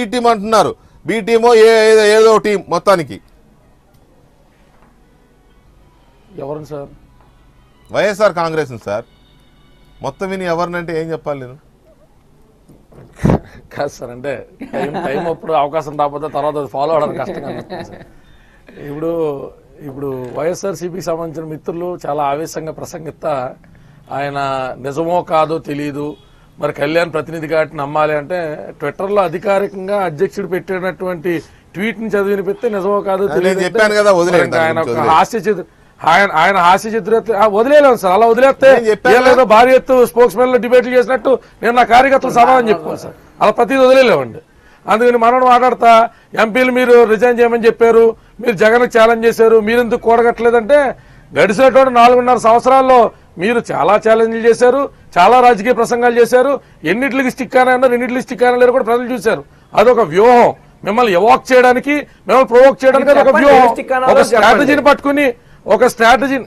Team అంటున్నారు B టీమో ఏ ఏ- ఏదో team మొత్తానికి ఎవరిని సార్ వైఎస్ఆర్ కాంగ్రెస్ సార్ మొత్తం విని ఎవరినంటే ఏం చెప్పాలి నేను కాదు సార్ అంటే టైం టైం అప్పుడు అవకాశం రాకపోతే తర్వాత అది ఫాలో అవడానికి కష్టంగా అనిపిస్తుంది సార్. ఇప్పుడు ఇప్పుడు వైఎస్ఆర్సీపీకి సంబంధించిన మిత్రులు చాలా ఆవేశంగా ప్రసంగిస్తా ఆయన నిజమో కాదో తెలియదు మరి కళ్యాణ్ ప్రతినిధి కాబట్టి నమ్మాలి అంటే ట్విట్టర్లో అధికారికంగా అధ్యక్షుడు పెట్టినటువంటి ట్వీట్ ని చదివి వినిపిస్తే నిజమో కాదో నేను తెలియదు అంటే చెప్పాను కదా, వదిలేయండి మరి ఆయన దాని గురించి ఒక హాస్య చిత్ర ఆయన ఆయన హాస్య చిత్ర వదిలేలేము సార్ అలా వదిలేస్తే నేను చెప్పాను ఏం లేదో భారీ ఎత్తు స్పోక్స్ మెన్ లో డిబేట్లు చేసినట్టు నేను నా కార్యకర్తలు సమాధానం చెప్పుకోవాలి సార్ అలా ప్రతిదీ వదిలేలేమండి అందుకని మనోడు మాట్లాడతా ఎంపీలు మీరు రిజైన్ చేయమని చెప్పారు మీరు జగన్ ఛాలెంజ్ చేశారు మీరు ఎందుకు కూడగట్టలేదంటే గడిచినటువంటి నాలుగున్నర సంవత్సరాల్లో మీరు చాలా ఛాలెంజ్లు చేశారు చాలా రాజకీయ ప్రసంగాలు చేశారు ఎన్నిటికి స్టిక్ అయినా రెండింటికి స్టిక్ అయినా లేరు కూడా ప్రజలు చూశారు అదొక వ్యూహం మిమ్మల్ని ఎవాక్ చేయడానికి మిమ్మల్ని ప్రొవోక్ చేయడానికి అదొక చెప్పండి, వ్యూహం ఏ stick అనాలో ఒక చెప్పండి. స్ట్రాటజీని పట్టుకుని ఒక స్ట్రాటజీని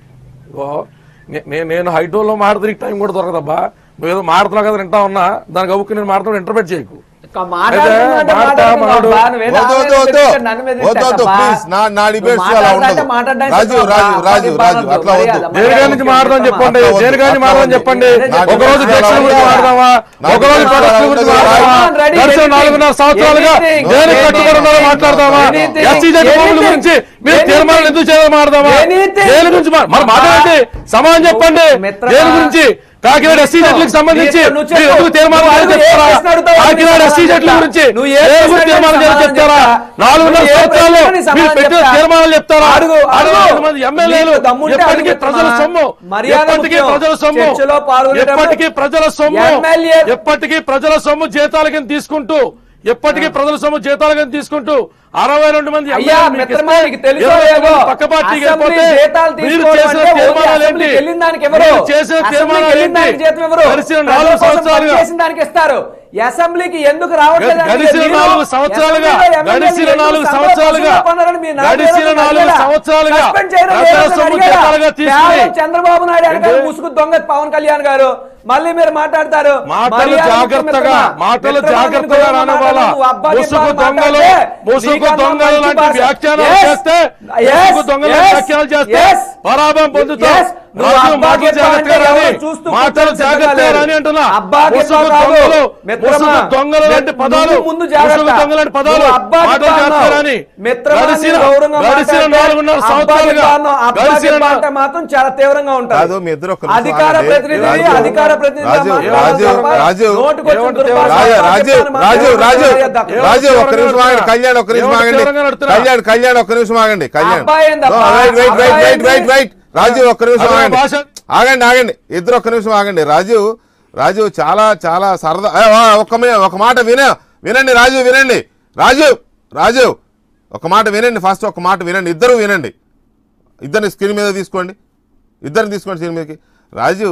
ఓ, నే- నే- నేను హైటోల్లో మాట్లాడితే నీకు టైం కూడా దొరకదబ్బా నువ్వు ఏదో మాడుతున్నావు కదా వింటా ఉన్నా దానికి అవ్వుకు నేను మాట్లాడుతూ ఇంటర్ప్రెట్ చేయకు మాట్లాడుతున్నా మాట్లాడతా, మాట్లాడు. వద్దు వద్దు వద్దు వద్దు వద్దు ప్లీజ్ నా నా డిబేట్స్ అలా ఉండదు రాజు రాజు రాజు రాజు అట్లా వద్దు దేని గారి నుంచి మాట్లాడదాం చెప్పండి అట్లా వద్దు, దేని గారి అట్లా మాట్లాడదాం వద్దు. చెప్పండి నా ఒక రోజు డిబేట్స్ జడ్జిల అలా గురించి ఉండదు. మాట్లాడదామా నా ఒక రోజు డిబేట్స్ ప్రొడక్ట్ల అలా గురించి ఉండదు. మాట్లాడదామా Come on, ready, గడిచిన anything, నాలుగున్నర సంవత్సరాలుగా anything, దేని anything, కట్టుబడి ఉన్నారో మాట్లాడదామా anything, ఎస్సీ జడ్జి భూముల anything, గురించి మీరు anything, తీర్మానాలు ఎందుకు చేయాలో మాట్లాడదామా anything. దేని గురించి మా- మరి మాట్లాడండి సమాధానం చెప్పండి మిత్రమా. దేని గురించి కాకినాడ ఎస్సీ జడ్లకు సంబంధించి నువ్వు చెప్పు. మీరు ఎందుకు తీర్మానం నువ్వు చేయాలో అడుగు, ఏ చెప్తారా ప్రశ్న అడుగుతావో కాకినాడ నీకు ఎస్సీ జడ్ల సమాధానం గురించి నువ్వు ఏ ఏ ప్రశ్న తీర్మానం చేయాలో సమాధానం చెప్తారా చెప్తా. నాలుగున్నర నువ్వు ఏ సంవత్సరాల్లో ప్రశ్నకి మీరు సమాధానం పెట్టిన చెప్తా. తీర్మానాలు చెప్తారా అడుగు, అడుగు. అరవై మంది ఎమ్మెల్యేలు నీకు దమ్ముంటే ఎప్పటికీ అడుగు ప్రజల చెప్తా. సొమ్ము మర్యాద ఎప్పటికీ ముఖ్యం. ప్రజల సొమ్ము చర్చలో పాల్గొనేటప్పుడు ఎప్పటికీ ప్రజల సొమ్ము ఎమ్మెల్యే ఎప్పటికీ ప్రజల సొమ్ము జీతాల కింద తీసుకుంటూ ఎప్పటికీ ప్రజల సొమ్ము జీతాల కింద తీసుకుంటూ అరవై రెండు మంది అయ్యా, ఎమ్మెల్యేలు మీకు మిత్రమా, ఇస్తే నీకు తెలుసో ఇరవై లేదో? మంది పక్క పార్టీకి అసెంబ్లీ వెళ్ళిపోతే జీతాలు మీరు తీసుకోవడం చేసిన అంటే ఓన్లీ తీర్మానాలు ఏంటి అసెంబ్లీకి వెళ్ళిన దానికి ఎవరు? మీరు చేసిన అసెంబ్లీకి తీర్మానాలు వెళ్ళిన దానికి ఏంటి జీతం ఎవరు? గడిచిన ప్రజల నాలుగు కోసం సంవత్సరాలుగా పనిచేసిన దానికి ఇస్తారు ఈ అసెంబ్లీకి ఎందుకు రావట్లేదు అంటే గడిచిన మీరు నాలుగు సంవత్సరాలుగా అసెంబ్లీలో ఎమ్మెల్యేలు గడిచిన ఎందుకు నాలుగు సంబర సంవత్సరాలుగా పశువులు కొన్నారని మీ నాయకుడు గడిచిన ఎవరైనా నాలుగు అడిగారా? సంవత్సరాలుగా సస్పెండ్ చేయడం ప్రజల లేదని సొమ్ము అడిగారా? జీతాలుగా తీసుకుని కేవలం చంద్రబాబు నాయుడు వెనకాల ఏంటి? ముసుగు దొంగ పవన్ కళ్యాణ్ గారు మళ్ళీ మీరు మాట్లాడతారు మాటలు మర్యాద జాగ్రత్తగా మిత్రమా. మాటలు మిత్రమా, జాగ్రత్తగా నేను రానివ్వాలా నువ్వు అబ్బా ముసుగు గిబ్బా దొంగలు మాట్లాడితే ముసుగు నీకన్నా దొంగలు మంచి లాంటి భాష. వ్యాఖ్యానాలు Yes. చేస్తే Yes. ముసుగు దొంగల Yes. వ్యాఖ్యానాలు చేస్తే Yes. పరాభం పొందుతావు Yes. నువ్వు రాజు అబ్బా మాటలు గిబ్బా జాగ్రత్తగా అంటే రాని ఎవరు చూస్తూ మాటలు కూర్చొని జాగ్రత్తగా సిద్ధంగా రాని అంటున్నా అబ్బా గిబ్బా ముసుగు కాదు. దొంగలు మిత్రమా. ముసుగు దొంగలు లాంటి మిత్ర- పదాలు ముందు ముందు జాగ్రత్త. ముసుగు దొంగల లాంటి పదాలు నువ్వు అబ్బా గిబ్బా మాటలు జాగ్రత్తగా అన్నావు. రాని మిత్రమా, గడిచిన నీ గౌరవంగా గడిచిన మాట్లాడితే నాలుగున్నర అబ్బా సంవత్సరాలుగా గిబ్బా అన్నావు. అబ్బా గడిచిన గిబ్బా నా- అంటే మాత్రం చాలా తీవ్రంగా ఉంటారు కాదు, మీ ఇద్దరు ఒక్క నిమిషం అధికార ఆగండి. ప్రతినిధి రాజు, అధికార ప్రతినిధి రాజు, రాజు, రాజు, నోటుకొచ్చిన ఏమంటే దుర్భాష రాజు రాజు మాట్లాడితే రాజు రాజు దక్కదు. రాజు ఒక్క నిమిషం ఆగండి కళ్యాణ్ ఒక్క నిమిషం ఏమంటే ఆగండి తీవ్రంగా నడుతున్నా? కళ్యాణ్ కళ్యాణ్ ఒక్క నిమిషం ఆగండి కళ్యాణ్ అబ్బాయి ఏందబ్బా? రైట్ రైట్ రైట్ అబ్బాయి రైట్ రైట్ రైట్ రాజు ఒక్క నిమిషం అదే ఆగండి భాష. ఆగండి ఆగండి ఇద్దరు ఒక్క నిమిషం ఆగండి రాజు రాజు చాలా చాలా సరదా ఏ, ఆ, ఒక్క మీ- ఒక మాట విన వినండి రాజు వినండి రాజు రాజు ఒక మాట వినండి ఫస్ట్ ఒక మాట వినండి ఇద్దరు వినండి ఇద్దరిని స్క్రీన్ మీద తీసుకోండి ఇద్దరిని తీసుకోండి స్క్రీన్ మీదకి రాజు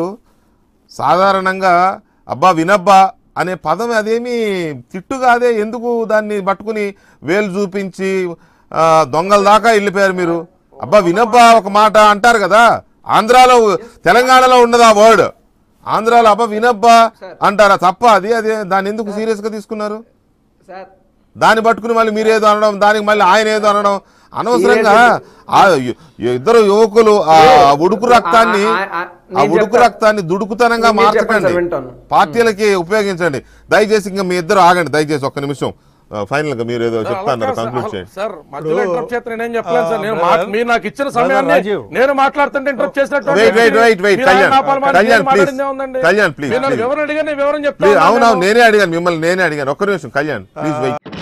సాధారణంగా అబ్బా వినబ్బా అనే పదం అదేమి తిట్టు కాదే ఎందుకు దాన్ని పట్టుకుని వేలు చూపించి ఆ, దొంగల దాకా వెళ్ళిపోయారు మీరు అబ్బా వినబ్బా ఒక మాట అంటారు కదా ఆంధ్రాలో తెలంగాణలో ఉండదు ఆ వర్డ్ ఆంధ్రాలో అబ్బా వినబ్బా అంటారా తప్ప అది అదే దాన్ని ఎందుకు సీరియస్గా తీసుకున్నారు సార్ దాన్ని పట్టుకుని మళ్ళీ మీరు ఏదో అనడం దానికి మళ్ళీ ఆయన ఏదో అనడం అనవసరంగా ఆ యు- ఇద్దరు యువకులు ఆ ఉడుకు రక్తాన్ని ఆ- ఆ- ఆ- ఆ నేను ఉడుకు చెప్తా. రక్తాన్ని దుడుకుతనంగా మీరు చెప్పండి మార్చకండి సార్, వింటాను. పార్టీలకి ఉపయోగించండి దయచేసి ఇంకా మీ ఇద్దరు ఆగండి దయచేసి ఒక్క నిమిషం ఫైనల్ గా మీరు ఏదో చెప్తాన్నారు అలా కంక్లూడ్ కాదు చేయండి సార్ మధ్యలో ఇంటరప్ట్ చేస్తే నేనేం చెప్పలేను సార్ నేను ఆ, మాట్- మీరు నాకు ఇచ్చిన సమయాన్ని రాజీవ్. నేను మాట్లాడుతుంటే ఇంటరప్ట్ చేసినట్టు Wait, wait, wait, wait, మీరు ఆయన కళ్యాణ్. ఆపాలి, మరి కళ్యాణ్, నేను మాట్లాడింది please. ఏముందండి? కళ్యాణ్, please, మీరు నన్ను please. వివరణ అడిగారు నేను వివరణ ప్లీజ్ చెప్తాను అవునవును నేనే అడిగాను మిమ్మల్ని నేనే అడిగాను ఒక్క నిమిషం కళ్యాణ్ ప్లీజ్ వెయిట్